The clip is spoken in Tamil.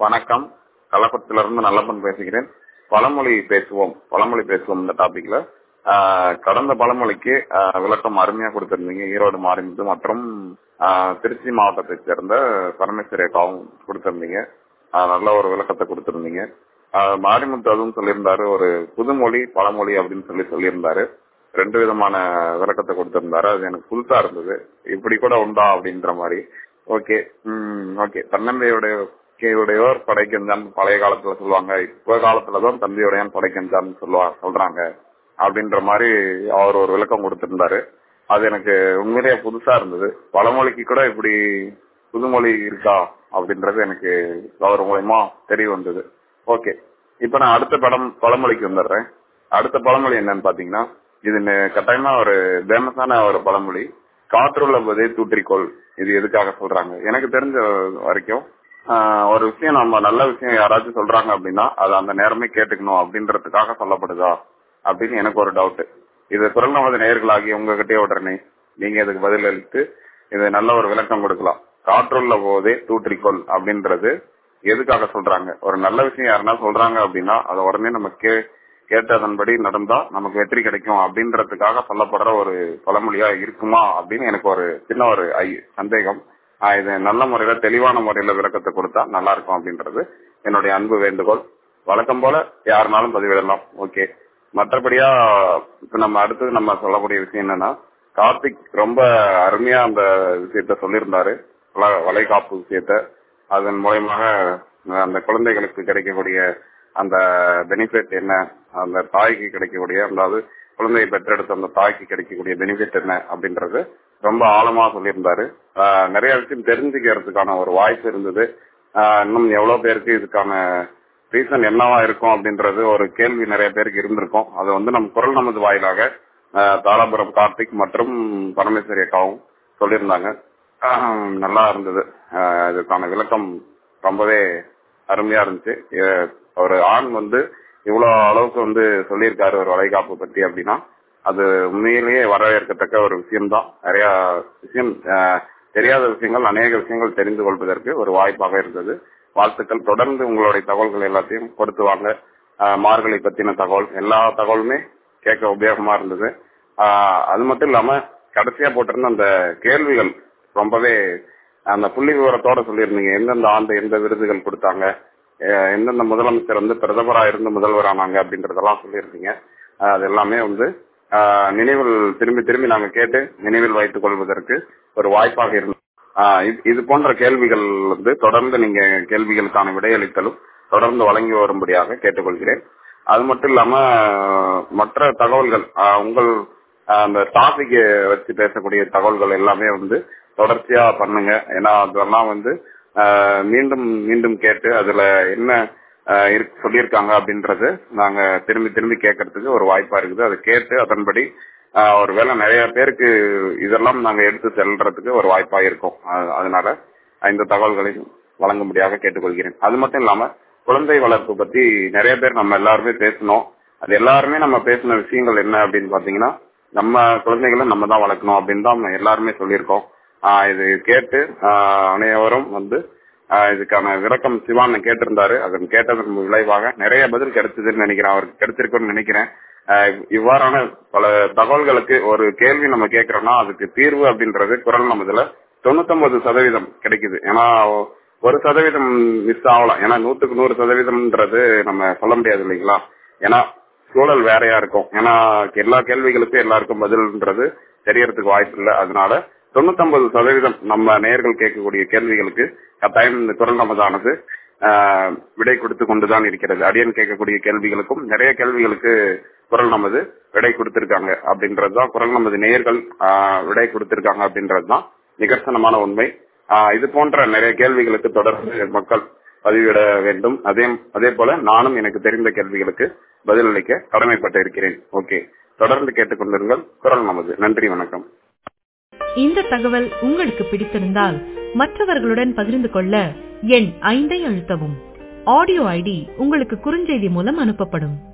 வணக்கம் கள்ளக்குளத்திலிருந்து நல்லப்பன் பேசுகிறேன் பழமொழி பேசுவோம் பழமொழி பேசுவோம் இந்த டாபிக்ல ஆஹ் கடந்த பழமொழிக்கு ஆஹ் விளக்கம் அருமையா கொடுத்திருந்தீங்க ஈரோடு மாரிமுத்து மற்றும் ஆஹ் திருச்சி மாவட்டத்தை சேர்ந்த பரமேஸ்வரி அக்காவும் கொடுத்திருந்தீங்க ஆஹ் நல்ல ஒரு விளக்கத்தை கொடுத்திருந்தீங்க ஆஹ் மாரிமுத்து அதுவும் சொல்லியிருந்தாரு ஒரு புதுமொழி பழமொழி அப்படின்னு சொல்லி சொல்லியிருந்தாரு ரெண்டு விதமான விளக்கத்தை கொடுத்திருந்தாரு அது எனக்கு புதுசா இருந்தது இப்படி கூட உண்டா அப்படின்ற மாதிரி ஓகே உம் ஓகே தன்னம்பியுடைய உடையோர் படைக்கஞ்சான் பழைய காலத்துல சொல்லுவாங்க இப்ப காலத்துலதான் தந்தையுடையான் படைக்கஞ்சான் சொல்லுவாங்க சொல்றாங்க அப்படின்ற மாதிரி அவர் ஒரு விளக்கம் கொடுத்திருந்தாரு அது எனக்கு உண்மையிலேயே புதுசா இருந்தது பழமொழிக்கு கூட இப்படி புதுமொழி இருக்கா அப்படின்றது எனக்கு அவர் மூலயமா தெரிய வந்தது ஓகே இப்ப நான் அடுத்த படம் பழமொழிக்கு வந்துடுறேன் அடுத்த பழமொழி என்னன்னு பாத்தீங்கன்னா இது கட்டாயமா ஒரு ஃபேமஸான ஒரு பழமொழி காற்றுள்ள போதே தூற்றிக்கொள் இது எதுக்காக சொல்றாங்க எனக்கு தெரிஞ்ச வரைக்கும் ஒரு விஷயம் நம்ம நல்ல விஷயம் யாராச்சும் சொல்றாங்க அப்படின்னா அது அந்த நேரமே கேட்டுக்கணும் அப்படின்றதுக்காக சொல்லப்படுதா அப்படின்னு எனக்கு ஒரு டவுட் இது குரல் நமது நேர்களாகி உங்ககிட்டயே உடனே நீங்க இதுக்கு பதில் அளித்து இது நல்ல ஒரு விளக்கம் கொடுக்கலாம் காற்றுள்ள போதே தூற்றிக்கொள் அப்படின்றது எதுக்காக சொல்றாங்க ஒரு நல்ல விஷயம் யாருன்னா சொல்றாங்க அப்படின்னா அதை உடனே நம்ம கே கேட்டதன்படி நடந்தா நமக்கு வெற்றி கிடைக்கும் அப்படின்றதுக்காக சொல்லப்படுற ஒரு பழமொழியா இருக்குமா அப்படின்னு எனக்கு ஒரு சின்ன ஒரு சந்தேகம் இது நல்ல முறையில தெளிவான முறையில விளக்கத்தை கொடுத்தா நல்லா இருக்கும் அப்படின்றது என்னுடைய அன்பு வேண்டுகோள் வழக்கம் போல யாருனாலும் பதிவிடலாம் ஓகே மற்றபடியா இப்ப நம்ம அடுத்தது நம்ம சொல்லக்கூடிய விஷயம் என்னன்னா கார்த்திக் ரொம்ப அருமையா அந்த விஷயத்த சொல்லியிருந்தாரு வளைகாப்பு விஷயத்த அதன் மூலயமாக அந்த குழந்தைகளுக்கு கிடைக்கக்கூடிய அந்த பெனிஃபிட் என்ன அந்த தாய்க்கு கிடைக்கக்கூடிய அதாவது குழந்தையை பெற்றெடுத்த அந்த தாய்க்கு கிடைக்கக்கூடிய பெனிஃபிட் என்ன அப்படின்றது ரொம்ப ஆழமா சொல்லியிருந்தாரு நிறைய விஷயம் தெரிஞ்சுக்கிறதுக்கான ஒரு வாய்ப்பு இருந்தது இன்னும் எவ்வளவு பேருக்கு இதுக்கான ரீசன் என்னவா இருக்கும் அப்படின்றது ஒரு கேள்வி நிறைய பேருக்கு இருந்திருக்கும் அது வந்து நம்ம குரல் நமது வாயிலாக தாராபுரம் கார்த்திக் மற்றும் பரமேஸ்வரி அக்காவும் சொல்லியிருந்தாங்க நல்லா இருந்தது இதுக்கான விளக்கம் ரொம்பவே அருமையா இருந்துச்சு ஒரு ஆண் வந்து இவ்வளவு அளவுக்கு வந்து சொல்லியிருக்காரு ஒரு வளைகாப்பு பத்தி அப்படின்னா அது உண்மையிலேயே வரவேற்கத்தக்க ஒரு விஷயம்தான் நிறைய விஷயம் தெரியாத விஷயங்கள் அநேக விஷயங்கள் தெரிந்து கொள்வதற்கு ஒரு வாய்ப்பாக இருந்தது வாழ்த்துக்கள் தொடர்ந்து உங்களுடைய தகவல்கள் எல்லாத்தையும் கொடுத்து வாங்க மார்கழி பத்தின தகவல் எல்லா தகவலுமே கேட்க உபயோகமா இருந்தது அது மட்டும் இல்லாம கடைசியா போட்டிருந்த அந்த கேள்விகள் ரொம்பவே அந்த புள்ளி விவரத்தோட சொல்லியிருந்தீங்க எந்தெந்த ஆண்டு எந்த விருதுகள் கொடுத்தாங்க எந்தெந்த முதலமைச்சர் வந்து பிரதமரா இருந்து முதல்வர் ஆனாங்க அப்படின்றதெல்லாம் சொல்லியிருந்தீங்க அது எல்லாமே வந்து நினைவில் திரும்பி திரும்பி நாங்க கேட்டு நினைவில் வைத்துக் கொள்வதற்கு ஒரு வாய்ப்பாக இருந்தது இது போன்ற கேள்விகள் வந்து தொடர்ந்து நீங்க கேள்விகளுக்கான விடையளித்தலும் தொடர்ந்து வழங்கி வரும்படியாக கேட்டுக்கொள்கிறேன் அது மட்டும் இல்லாம மற்ற தகவல்கள் உங்கள் அந்த டாபிக் வச்சு பேசக்கூடிய தகவல்கள் எல்லாமே வந்து தொடர்ச்சியா பண்ணுங்க ஏன்னா அதெல்லாம் வந்து மீண்டும் மீண்டும் கேட்டு அதுல என்ன சொல்லியிருக்காங்க அப்படின்றது நாங்க திரும்பி திரும்பி கேட்கறதுக்கு ஒரு வாய்ப்பா இருக்குது அதை கேட்டு அதன்படி ஒருவேளை நிறைய பேருக்கு இதெல்லாம் நாங்க எடுத்து செல்றதுக்கு ஒரு வாய்ப்பா இருக்கும் அதனால இந்த தகவல்களை வழங்கும்படியாக கேட்டுக்கொள்கிறேன் அது மட்டும் இல்லாம குழந்தை வளர்ப்பு பத்தி நிறைய பேர் நம்ம எல்லாருமே பேசணும் அது எல்லாருமே நம்ம பேசின விஷயங்கள் என்ன அப்படின்னு பாத்தீங்கன்னா நம்ம குழந்தைகளை நம்ம தான் வளர்க்கணும் அப்படின்னு தான் எல்லாருமே சொல்லியிருக்கோம் இது கேட்டு அனைவரும் வந்து இதுக்கான விளக்கம் சிவான் கேட்டிருந்தாரு அதன் கேட்டதன் விளைவாக நிறைய பதில் கிடைச்சதுன்னு நினைக்கிறேன் அவருக்கு கிடைச்சிருக்குன்னு நினைக்கிறேன் இவ்வாறான பல தகவல்களுக்கு ஒரு கேள்வி நம்ம கேட்கிறோம்னா அதுக்கு தீர்வு அப்படின்றது குரல் நமதுல தொண்ணூத்தொன்பது சதவீதம் கிடைக்குது ஏன்னா ஒரு சதவீதம் மிஸ் ஆகலாம் ஏன்னா நூத்துக்கு நூறு சதவீதம்ன்றது நம்ம சொல்ல முடியாது இல்லைங்களா ஏன்னா சூழல் வேறையா இருக்கும் ஏன்னா எல்லா கேள்விகளுக்கும் எல்லாருக்கும் பதில்ன்றது தெரியறதுக்கு வாய்ப்பு இல்லை அதனால தொண்ணூத்தொன்பது சதவீதம் நம்ம நேர்கள் கேட்கக்கூடிய கேள்விகளுக்கு கட்டாயம் இந்த குரல் நமதானது விடை கொடுத்து கொண்டுதான் இருக்கிறது அடியன் கேட்கக்கூடிய கேள்விகளுக்கும் நிறைய கேள்விகளுக்கு குரல் நமது விடை கொடுத்திருக்காங்க அப்படின்றதுதான் குரல் நமது நேர்கள் விடை கொடுத்திருக்காங்க அப்படின்றதுதான் நிகர்சனமான உண்மை இது போன்ற நிறைய கேள்விகளுக்கு தொடர்ந்து மக்கள் பதிவிட வேண்டும் அதே அதே போல நானும் எனக்கு தெரிந்த கேள்விகளுக்கு பதிலளிக்க கடமைப்பட்டு இருக்கிறேன் ஓகே தொடர்ந்து கேட்டுக்கொண்டிருங்கள் குரல் நமது நன்றி வணக்கம் இந்த தகவல் உங்களுக்கு பிடித்திருந்தால் மற்றவர்களுடன் பகிர்ந்து கொள்ள எண் ஐந்தை அழுத்தவும் ஆடியோ ஐடி உங்களுக்கு குறுஞ்செய்தி மூலம் அனுப்பப்படும்